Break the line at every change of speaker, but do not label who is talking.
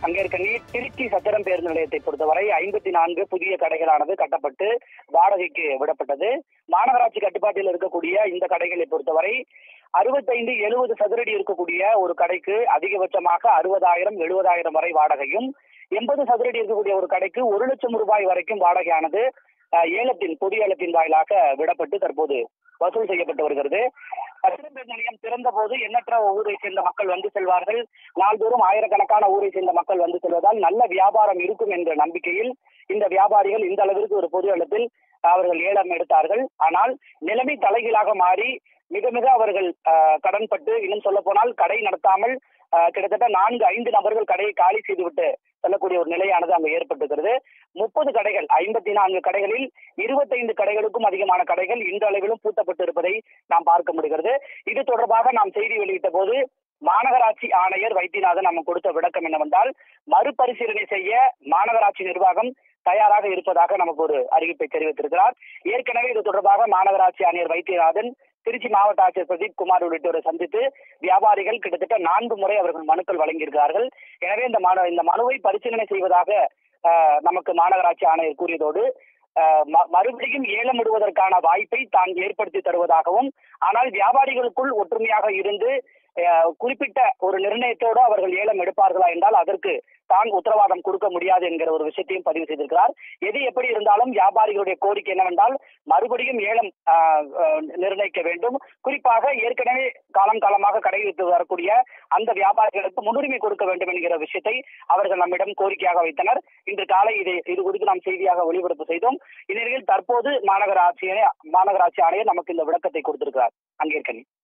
அங்கேற்கனவே திருச்சி சத்திரம் பேருந்து நிலையத்தை பொறுத்தவரை ஐம்பத்தி நான்கு புதிய கடைகளானது கட்டப்பட்டு வாடகைக்கு விடப்பட்டது மாநகராட்சி கட்டுப்பாட்டில் இருக்கக்கூடிய இந்த கடைகளை பொறுத்தவரை அறுபத்தைந்து எழுபது சதுரடி இருக்கக்கூடிய ஒரு கடைக்கு அதிகபட்சமாக அறுபதாயிரம் எழுபதாயிரம் வரை வாடகையும் எண்பது சதுரடி இருக்கக்கூடிய ஒரு கடைக்கு ஒரு லட்சம் ரூபாய் வரைக்கும் வாடகையானது அஹ், ஏலத்தின் பொது ஏலத்தின் வாயிலாக விடப்பட்டு தற்போது வசூல் செய்யப்பட்டு வருகிறது பத்திரம் பேருந்து நிலையம் திறந்த போது எண்ணற்ற ஊரை சேர்ந்த மக்கள் வந்து செல்வார்கள் நாள்தோறும் ஆயிரக்கணக்கான ஊரை சேர்ந்த மக்கள் வந்து செல்வதால் நல்ல வியாபாரம் இருக்கும் என்ற நம்பிக்கையில் இந்த வியாபாரிகள் இந்த அளவிற்கு ஒரு பொது இடத்தில் அவர்கள் ஏலம் எடுத்தார்கள் ஆனால் நிலைமை தலைகீழாக மாறி மிக மிக அவர்கள் ஆஹ், கடன்பட்டு இன்னும் சொல்ல போனால் கடை நடத்தாமல் ஆஹ், கிட்டத்தட்ட நான்கு ஐந்து நபர்கள் கடையை காலி செய்துவிட்டு செல்லக்கூடிய ஒரு நிலையானது அங்கு ஏற்பட்டிருக்கிறது முப்பது கடைகள் ஐம்பத்தி நான்கு கடைகளில் இருபத்தைந்து கடைகளுக்கும் அதிகமான கடைகள் இன்றளவிலும் பூட்டப்பட்டு இருப்பதை நாம் பார்க்க முடிகிறது இது தொடர்பாக நாம் செய்தி வெளியிட்ட போது மாநகராட்சி ஆணையர் வைத்தியநாதன் நம்ம கொடுத்த விளக்கம் என்னவென்றால் மறுபரிசீலனை செய்ய மாநகராட்சி நிர்வாகம் தயாராக இருப்பதாக நமக்கு ஒரு அறிவிப்பை தெரிவித்திருக்கிறார் ஏற்கனவே இது தொடர்பாக மாநகராட்சி ஆணையர் வைத்தியநாதன் திருச்சி மாவட்ட ஆட்சியர் பிரதீப் குமார் உள்ளிட்டோரை சந்தித்து வியாபாரிகள் கிட்டத்தட்ட நான்கு முறை அவர்கள் மனுக்கள் வழங்கியிருக்கிறார்கள் எனவே இந்த மனு இந்த மனுவை பரிசீலனை செய்வதாக ஆஹ், நமக்கு மாநகராட்சி ஆணையர் கூறியதோடு ஆஹ், ம- மறுபடியும் ஏலம் விடுவதற்கான வாய்ப்பை தான் ஏற்படுத்தி தருவதாகவும் ஆனால் வியாபாரிகளுக்குள் ஒற்றுமையாக இருந்து ஆஹ், குறிப்பிட்ட ஒரு நிர்ணயத்தோடு அவர்கள் ஏலம் எடுப்பார்களா என்றால் அதற்கு தான் உத்தரவாதம் கொடுக்க முடியாது என்கிற ஒரு விஷயத்தையும் பதிவு செய்திருக்கிறார் எது எப்படி இருந்தாலும் வியாபாரிகளுடைய கோரிக்கை என்னவென்றால் மறுபடியும் ஏலம் ஆஹ், ஆஹ், நிர்ணயிக்க வேண்டும் குறிப்பாக ஏற்கனவே காலம் காலமாக கடை வைத்து வரக்கூடிய அந்த வியாபாரிகளுக்கு முன்னுரிமை கொடுக்க வேண்டும் என்கிற விஷயத்தை அவர்கள் நம்மிடம் கோரிக்கையாக வைத்தனர் இன்று காலை இது இது குறித்து நாம் செய்தியாக ஒளிபரப்பு செய்தோம் இந்நிலையில் தற்போது மாநகராட்சி மாநகராட்சி ஆணையர் நமக்கு இந்த விளக்கத்தை கொடுத்திருக்கிறார் அங்கேற்கனவே